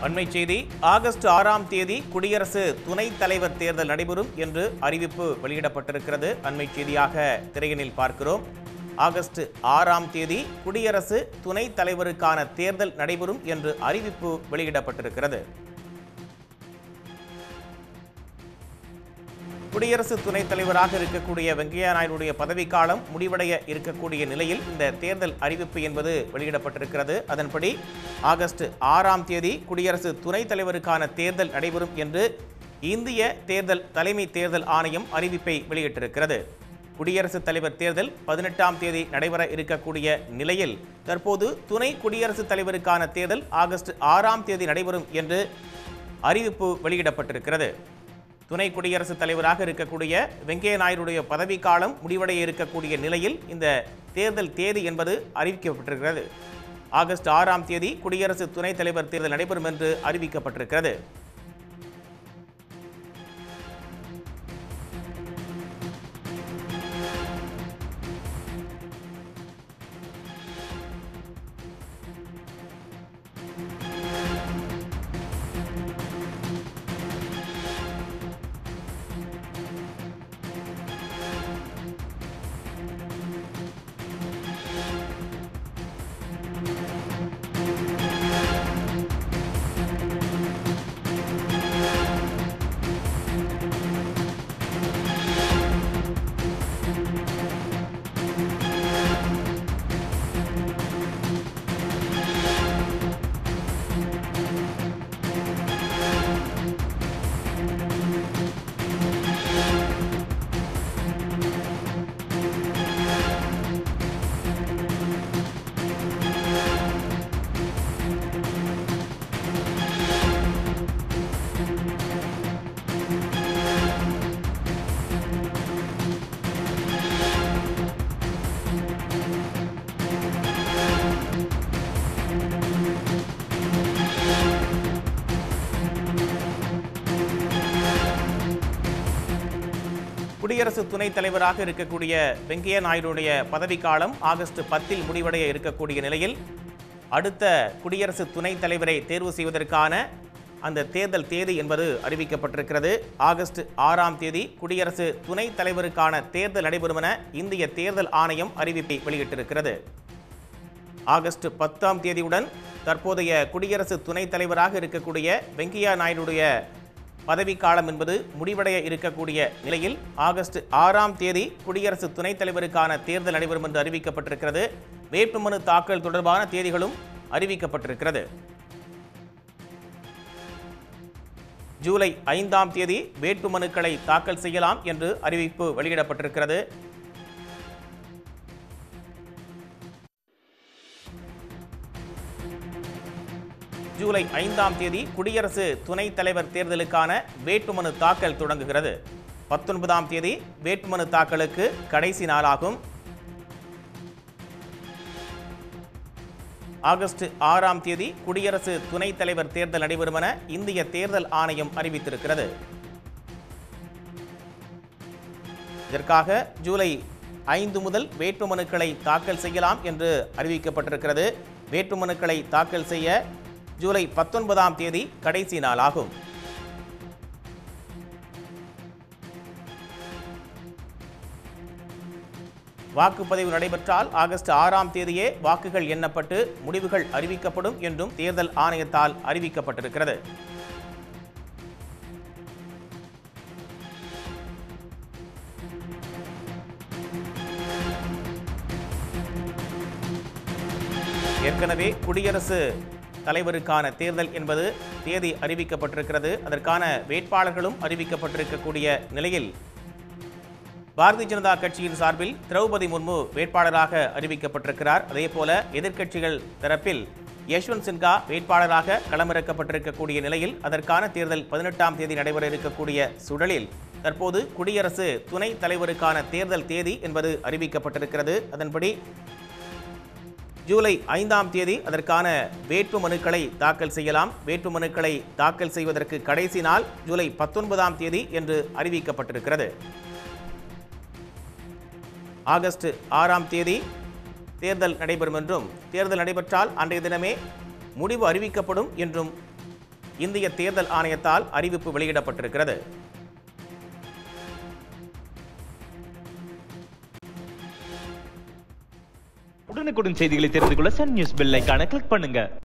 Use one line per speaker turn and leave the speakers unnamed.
அண்மை செய்தி ஆகஸ்ட் ஆறாம் தேதி குடியரசு துணைத் தலைவர் தேர்தல் நடைபெறும் என்று அறிவிப்பு வெளியிடப்பட்டிருக்கிறது அண்மை செய்தியாக திரையினில் பார்க்கிறோம் ஆகஸ்ட் ஆறாம் தேதி குடியரசு துணைத் தலைவருக்கான தேர்தல் நடைபெறும் என்று அறிவிப்பு வெளியிடப்பட்டிருக்கிறது குடியரசு துணைத் தலைவராக இருக்கக்கூடிய வெங்கையா நாயுடைய பதவிக்காலம் முடிவடைய இருக்கக்கூடிய நிலையில் இந்த தேர்தல் அறிவிப்பு என்பது வெளியிடப்பட்டிருக்கிறது அதன்படி ஆகஸ்ட் ஆறாம் தேதி குடியரசு துணைத் தலைவருக்கான தேர்தல் நடைபெறும் என்று இந்திய தேர்தல் தலைமை தேர்தல் ஆணையம் அறிவிப்பை வெளியிட்டிருக்கிறது குடியரசுத் தலைவர் தேர்தல் பதினெட்டாம் தேதி நடைபெற இருக்கக்கூடிய நிலையில் தற்போது துணை குடியரசுத் தலைவருக்கான தேர்தல் ஆகஸ்ட் ஆறாம் தேதி நடைபெறும் என்று அறிவிப்பு வெளியிடப்பட்டிருக்கிறது துணை குடியரசுத் தலைவராக இருக்கக்கூடிய வெங்கையா நாயுடைய பதவிக்காலம் முடிவடைய இருக்கக்கூடிய நிலையில் இந்த தேர்தல் தேதி என்பது அறிவிக்கப்பட்டிருக்கிறது ஆகஸ்ட் ஆறாம் தேதி குடியரசு துணைத் தலைவர் தேர்தல் நடைபெறும் என்று அறிவிக்கப்பட்டிருக்கிறது குடியரசு துணைத் தலைவராக இருக்கக்கூடிய வெங்கையா நாயுடைய பதவிக்காலம் ஆகஸ்ட் பத்தில் முடிவடைய இருக்கக்கூடிய நிலையில் அடுத்த குடியரசு துணைத் தலைவரை தேர்வு செய்வதற்கான அந்த தேர்தல் தேதி என்பது அறிவிக்கப்பட்டிருக்கிறது ஆகஸ்ட் ஆறாம் தேதி குடியரசு துணைத் தலைவருக்கான தேர்தல் நடைபெறும் என இந்திய தேர்தல் ஆணையம் அறிவிப்பை வெளியிட்டிருக்கிறது ஆகஸ்ட் பத்தாம் தேதியுடன் தற்போதைய குடியரசு துணைத் தலைவராக இருக்கக்கூடிய வெங்கையா நாயுடைய பதவிக்காலம் என்பது முடிவடைய இருக்கக்கூடிய நிலையில் ஆகஸ்ட் ஆறாம் தேதி குடியரசு துணைத் தலைவருக்கான தேர்தல் நடைபெறும் என்று அறிவிக்கப்பட்டிருக்கிறது வேட்புமனு தாக்கல் தொடர்பான தேதிகளும் அறிவிக்கப்பட்டிருக்கிறது ஜூலை ஐந்தாம் தேதி வேட்புமனுக்களை தாக்கல் செய்யலாம் என்று அறிவிப்பு வெளியிடப்பட்டிருக்கிறது ஜூலை ஐந்தாம் தேதி குடியரசு துணைத் தலைவர் தேர்தலுக்கான வேட்புமனு தாக்கல் தொடங்குகிறது பத்தொன்பதாம் தேதி வேட்புமனு தாக்கலுக்கு கடைசி நாளாகும் ஆகஸ்ட் ஆறாம் தேதி குடியரசு துணைத் தலைவர் தேர்தல் நடைபெறும் என இந்திய தேர்தல் ஆணையம் அறிவித்திருக்கிறது இதற்காக ஜூலை ஐந்து முதல் வேட்புமனுக்களை தாக்கல் செய்யலாம் என்று அறிவிக்கப்பட்டிருக்கிறது வேட்புமனுக்களை தாக்கல் செய்ய ஜூலை பத்தொன்பதாம் தேதி கடைசி நாளாகும் வாக்குப்பதிவு நடைபெற்றால் ஆகஸ்ட் ஆறாம் தேதியே வாக்குகள் எண்ணப்பட்டு முடிவுகள் அறிவிக்கப்படும் என்றும் தேர்தல் ஆணையத்தால் அறிவிக்கப்பட்டிருக்கிறது ஏற்கனவே குடியரசு தலைவருக்கான தேர்தல் என்பது தேதி அறிவிக்கப்பட்டிருக்கிறது அதற்கான வேட்பாளர்களும் அறிவிக்கப்பட்டிருக்கக்கூடிய நிலையில் பாரதிய ஜனதா கட்சியின் சார்பில் திரௌபதி முர்மு வேட்பாளராக அறிவிக்கப்பட்டிருக்கிறார் அதேபோல எதிர்க்கட்சிகள் தரப்பில் யஷ்வந்த் சின்ஹா வேட்பாளராக களமிறக்கப்பட்டிருக்கக்கூடிய நிலையில் அதற்கான தேர்தல் பதினெட்டாம் தேதி நடைபெற இருக்கக்கூடிய சூழலில் தற்போது குடியரசு துணைத் தலைவருக்கான தேர்தல் தேதி என்பது அறிவிக்கப்பட்டிருக்கிறது அதன்படி ஜூலை ஐந்தாம் தேதி அதற்கான வேட்பு மனுக்களை தாக்கல் செய்யலாம் வேட்பு மனுக்களை தாக்கல் செய்வதற்கு கடைசி நாள் ஜூலை பத்தொன்பதாம் தேதி என்று அறிவிக்கப்பட்டிருக்கிறது ஆகஸ்ட் ஆறாம் தேதி தேர்தல் நடைபெறும் என்றும் தேர்தல் நடைபெற்றால் அன்றைய தினமே முடிவு அறிவிக்கப்படும் என்றும் இந்திய தேர்தல் ஆணையத்தால் அறிவிப்பு வெளியிடப்பட்டிருக்கிறது
உடனுக்குடன் செய்திகளை தெரிந்து கொள்ள சன் நியூஸ் பெல் ஐகானை கிளிக் பண்ணுங்க